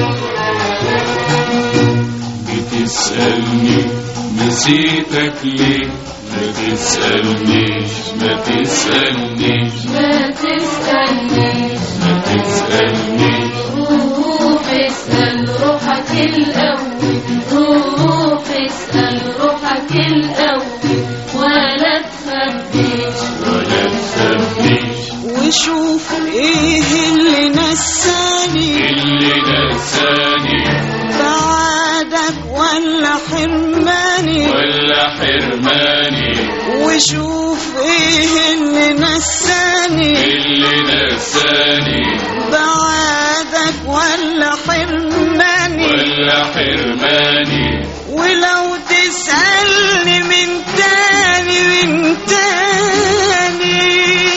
بتسألني نسيتك ليه ما تسألنيش ما تسألنيش ما تسألنيش ما تسألنيش روح اسأل روحك الأول روح اسأل روحك الأول ولا تخبيش ولا تخبيش وشوف ايه اللي نساني اللي نساني بعدك ولا حرماني ولا حرماني وشوف ايه اللي نساني اللي نساني بعدك ولا حرماني ولا حرماني ولو تسألني من تاني من تاني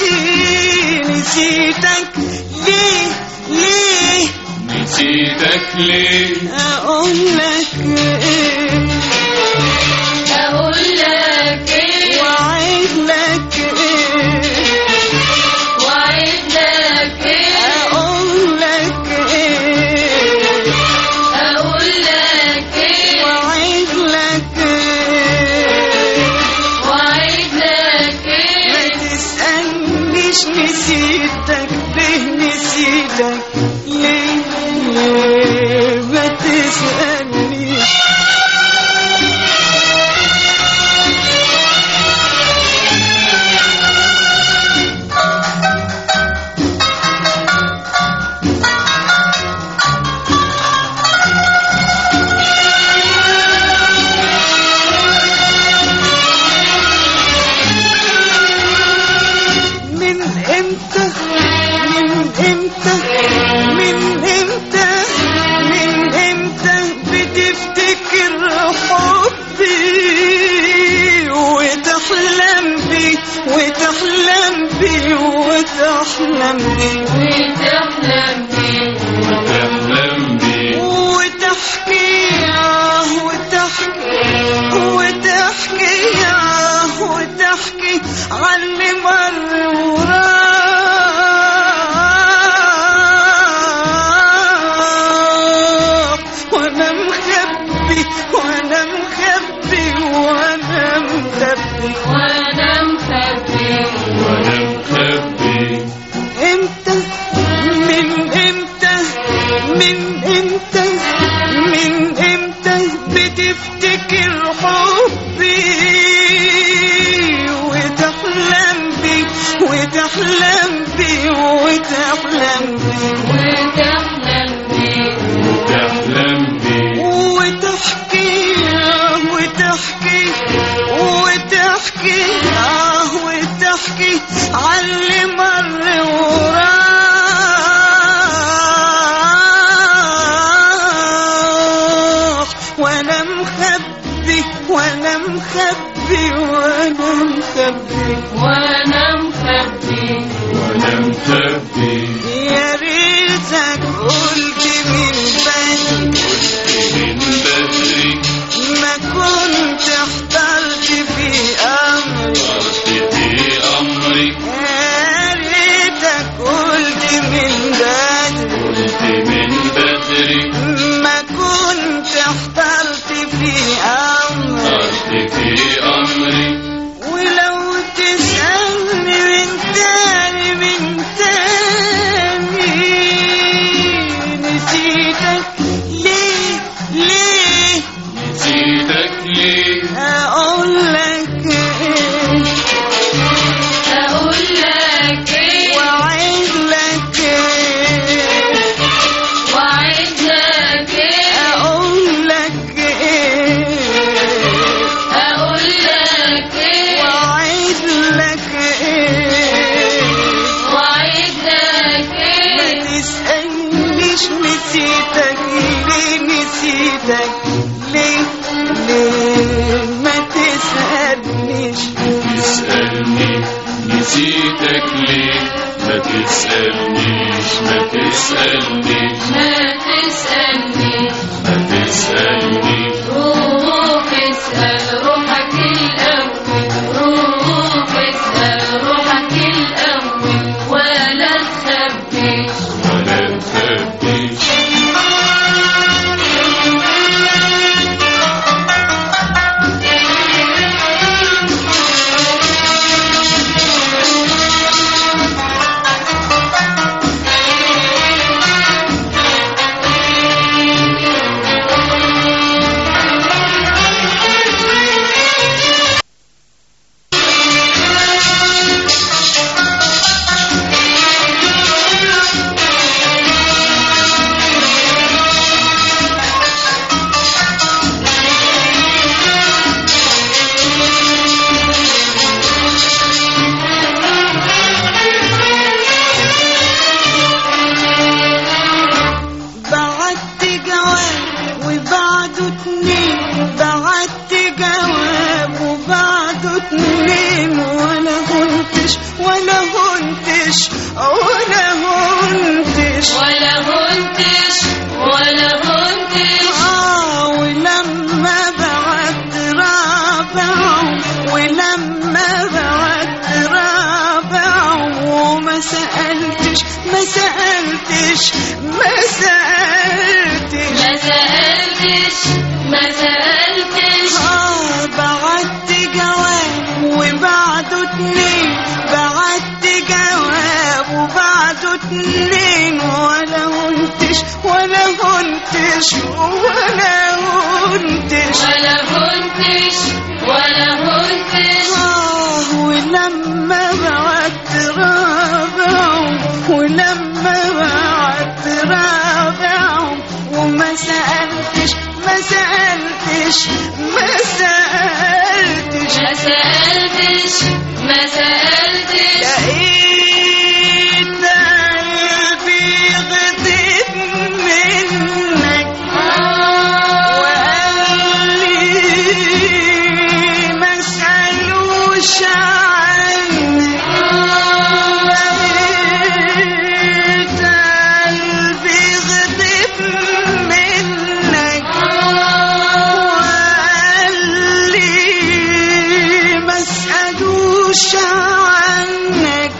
نسيتك ليه ليه نسيتك ليه أقول لك إيه أقول لك إيه وأعيد لك إيه وأعيد لك إيه أقول لك إيه أقول لك إيه وأعيد لك إيه وأعيد لك ما إيه تسألنيش نسيتك ليه نسيتك ليه ليه ما تسألنيش من امتى من امتى من امتى من امتى بتفتكر حبي وتحلم بي وتحلم بي وتحلم بي وتحلم بيه وتحلم بيه وتحكي آه وتحكي وتحكي آه وتحكي عن اللي مر وراك وانا مخبي وانا مخبي وانا مخبي وأنا مخبي وانا مخبي امتى من امتى من امتى من امتى بتفتكر حبي وتحلم بي وتحلم بي وتحلم بي وتحلم بيه وتحلم بيه وتحكي آه وتحكي وتحكي آه وتحكي عن اللي مر وراك وانا مخبي وانا مخبي وانا مخبي وأنا مخبي وانا مخبي يا ريتك قلت من بدري من بدري ما كنت احترت في امري صرت في امري يا ريتك قلت من بدري قلت من بدري ما كنت احترت في امري صرت في امري ولو تسألني من تاني من تاني نسيتك ليه ليه نسيتك ليه اقول لك ايه أقول لك إيه واعيد لك ايه وأعيد لك إيه اقول لك ايه أقول لك إيه واعيد لك ايه وأعيد لك ما إيه تسألنيش نسيتك ليه نسيتك ليه ليه ما تسألنيش تسألني نسيتك ليه ما تسألنيش ما تسألنيش ما تسألني ما تسألنيش روح اسأل روحك الأول روح اسأل روحك الأول ولا تخبيش ولا تخبيش هنتش ولا هنتش ولا هنتش ولا هنتش آه ولما بعت رابعهم ولما بعت رابعهم وما سألتش ما سألتش ما سألتش ما سألتش ما سألتش آه بعت جواب وبعده اتنين بعت جواب وبعده اتنين ولا هنتش ولا هنتش ولا هنتش ولا هنتش ولا هنتش آه ولما بعت رابعهم ولما بعت رابعهم وما سألتش ما سألتش ما سألتش ما سألتش ما سألتش لقيت قلبي غضب منك وقال لي ما اسألوش عنك لقيت قلبي غضب منك وقال لي ما اسألوش عنك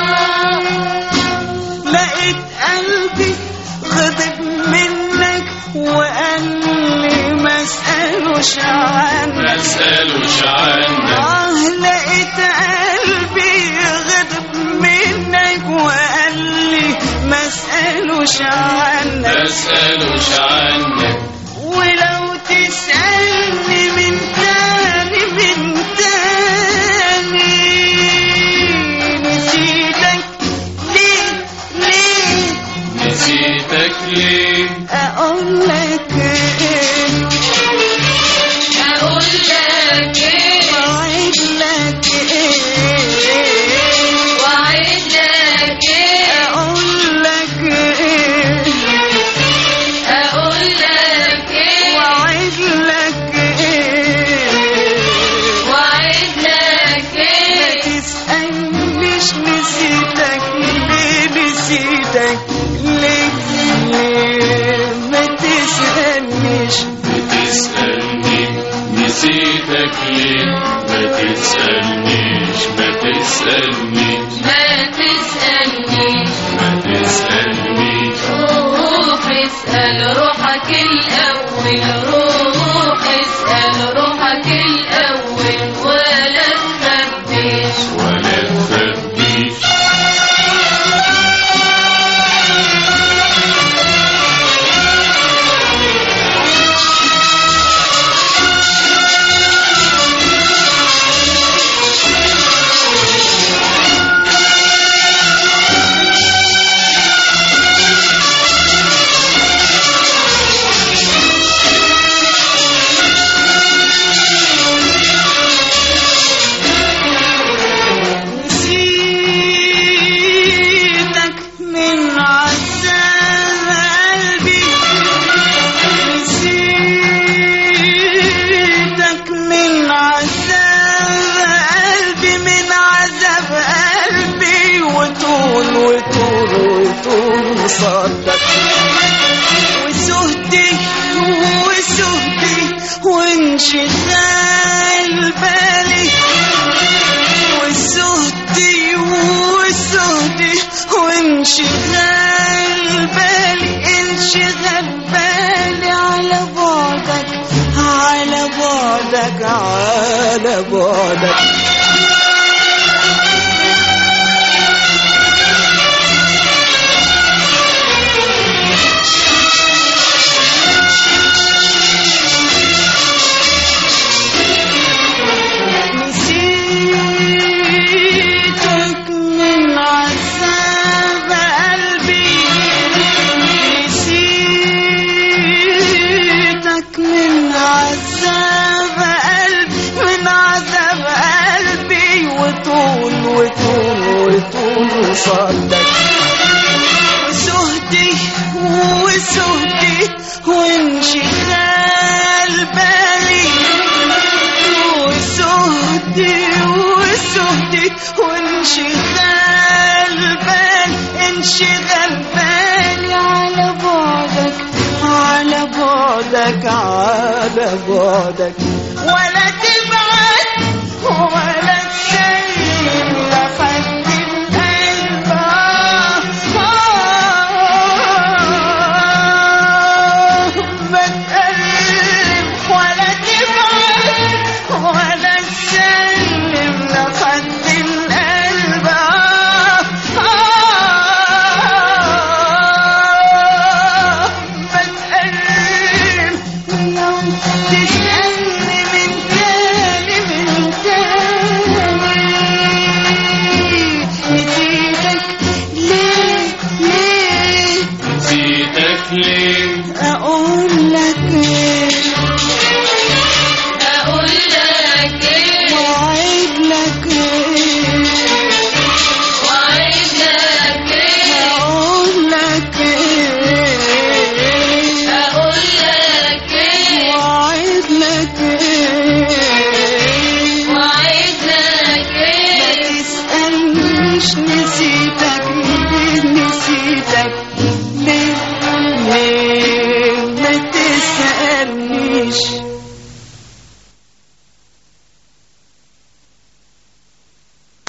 لقيت قلبي غضب منك وقال لي ما اسألوش عنك ما اسألوش عنك آه لقيت قلبي غضب منك وقال لي ما اسألوش عنك ما اسألوش عنك ولو تسألني من تاني من تاني نسيتك ليه ليه نسيتك ليه أقول لك إيه أقول لك إيه وأعيد لك إيه وأعيد لك إيه أقول لك إيه أقول لك إيه وأعيد لك إيه وأعيد لك ما إيه تسألنيش نسيتك ليه نسيتك ليه ليه ما تسألنيش بتسألني نسيتك ليه ما تسألنيش ما تسألنيش ما تسألنيش ما تسألنيش روح اسأل روحك الأول روح اسأل روحك الأول ولا تخبيش ولا تخبيش نسيتك من عذاب قلبي نسيتك من عذاب قلبي من عذاب قلبي وطول وطول وطول صدق وسهدي وسهدي وانشغال بالي وسهدي وسهدي وانشغال بالي انشغال بالي على بعدك على بعدك على بعدك نسيتك من عذاب قلبي نسيتك من عذاب قلبي من عذاب قلبي وطول وطول وطول صدق وسهدي وسهدي وانشغال بالي وسهدي وسهدي وانشغال بالي بعدك على بعدك ولا